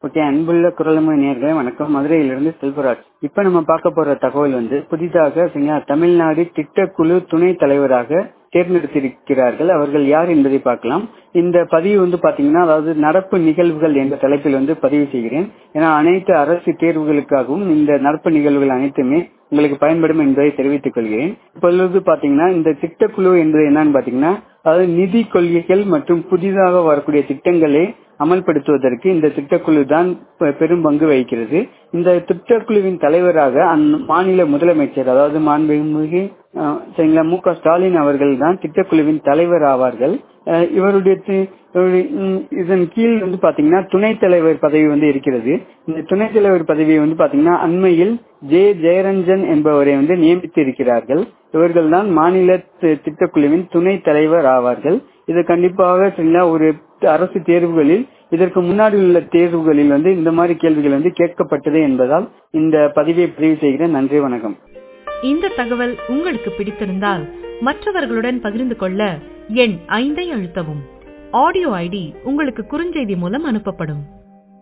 okay அன்புள்ள குரலமை நேர்களே வணக்கம் மதுரையிலிருந்து செல்வராஜ் இப்ப நம்ம பார்க்க போற தகவல் வந்து புதிதாக சரிங்களா, தமிழ்நாடு திட்டக்குழு துணை தலைவராக தேர்ந்தெடுத்திருக்கிறார்கள் அவர்கள் யார் என்பதை பார்க்கலாம் இந்த பதிவு வந்து பாத்தீங்கன்னா அதாவது நடப்பு நிகழ்வுகள் என்ற தலைப்பில் வந்து பதிவு செய்கிறேன் ஏன்னா அனைத்து அரசு தேர்வுகளுக்காகவும் இந்த நடப்பு நிகழ்வுகள் அனைத்துமே உங்களுக்கு பயன்படும் என்பதை தெரிவித்துக் கொள்கிறேன் இப்பொழுது பாத்தீங்கன்னா இந்த திட்டக்குழு என்பது என்னன்னு பாத்தீங்கன்னா அதாவது நிதி கொள்கைகள் மற்றும் புதிதாக வரக்கூடிய திட்டங்களை அமல்படுத்துவதற்கு இந்த திட்டக்குழு தான் பெரும் பங்கு வகிக்கிறது இந்த திட்டக்குழுவின் தலைவராக அம்மாநில முதலமைச்சர் அதாவது மாண்புமிகு சரிங்களா மு க ஸ்டாலின் அவர்கள் தான் திட்டக்குழுவின் தலைவர் ஆவார்கள் இவருடைய இதன் கீழ் வந்து பாத்தீங்கன்னா துணைத் தலைவர் பதவி வந்து இருக்கிறது இந்த துணைத் தலைவர் பதவியை வந்து பாத்தீங்கன்னா அண்மையில் ஜே ஜெயரஞ்சன் என்பவரை வந்து நியமித்து இருக்கிறார்கள் இவர்கள் தான் மாநில திட்டக்குழுவின் துணைத் தலைவர் ஆவார்கள் இது கண்டிப்பாக சரிங்களா ஒரு அரசு தேர்வுகளில் இதற்கு முன்னாடி உள்ள தேர்வுகளில் வந்து இந்த மாதிரி கேள்விகள் வந்து கேட்கப்பட்டது என்பதால் இந்த பதிவை பதிவு செய்கிறேன் நன்றி வணக்கம் இந்த தகவல் உங்களுக்கு பிடித்திருந்தால் மற்றவர்களுடன் பகிர்ந்து கொள்ள எண் ஐந்தை அழுத்தவும் ஆடியோ ஐடி உங்களுக்கு குறுஞ்செய்தி மூலம் அனுப்பப்படும்